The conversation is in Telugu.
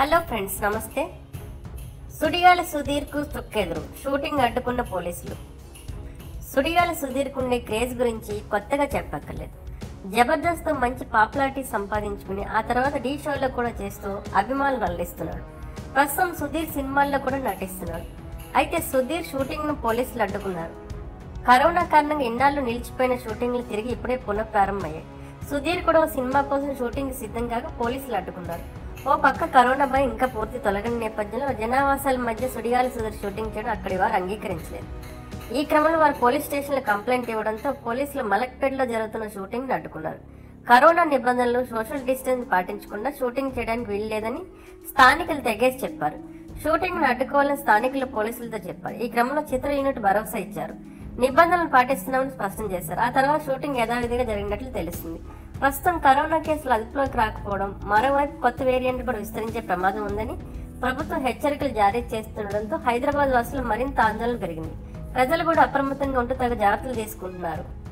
హలో ఫ్రెండ్స్ నమస్తే సుడిగాల సుధీర్కు చుక్కెదురు షూటింగ్ అడ్డుకున్న పోలీసులు సుడిగాల సుధీర్కు ఉండే క్రేజ్ గురించి కొత్తగా చెప్పక్కర్లేదు జబర్దస్త్ మంచి పాపులారిటీ సంపాదించుకుని ఆ తర్వాత డీ షోలో కూడా చేస్తూ అభిమానులు వల్లిస్తున్నాడు ప్రస్తుతం సుధీర్ సినిమాల్లో కూడా నటిస్తున్నాడు అయితే సుధీర్ షూటింగ్ ను పోలీసులు అడ్డుకున్నారు కరోనా కారణంగా ఇన్నాళ్ళు నిలిచిపోయిన షూటింగ్లు తిరిగి ఇప్పుడే పునఃప్రారంభమయ్యాయి సుధీర్ కూడా ఓ సినిమా కోసం షూటింగ్ సిద్ధం కాక పోలీసులు అడ్డుకున్నారు ఓ పక్క కరోనా భయం ఇంకా పూర్తి తొలగని నేపథ్యంలో జనావాసాల మధ్య సుడిగాలి సుధీర్ షూటింగ్ చేయడం అక్కడి వారు అంగీకరించలేదు ఈ క్రమంలో వారు పోలీస్ స్టేషన్లో కంప్లైంట్ ఇవ్వడంతో పోలీసులు మలక్పేటలో జరుగుతున్న షూటింగ్ అడ్డుకున్నారు కరోనా నిబంధనలు సోషల్ డిస్టెన్స్ పాటించకుండా షూటింగ్ చేయడానికి వీల్లేదని స్థానికులు తెగేసి చెప్పారు షూటింగ్ ను అడ్డుకోవాలని స్థానికులు పోలీసులతో చెప్పారు ఈ క్రమంలో చిత్ర యూనిట్ భరోసా ఇచ్చారు నిబంధనలు పాటిస్తున్నామని స్పష్టం చేశారు ఆ తర్వాత షూటింగ్ యథావిధిగా జరిగినట్లు తెలుస్తుంది ప్రస్తుతం కరోనా కేసులు అదుపులోకి రాకపోవడం మరోవైపు కొత్త వేరియంట్ కూడా విస్తరించే ప్రమాదం ఉందని ప్రభుత్వం హెచ్చరికలు జారీ చేస్తుండటంతో హైదరాబాద్ వాసులు మరింత ఆందోళన పెరిగింది ప్రజలు కూడా అప్రమత్తంగా ఉంటూ తగు జాగ్రత్తలు తీసుకుంటున్నారు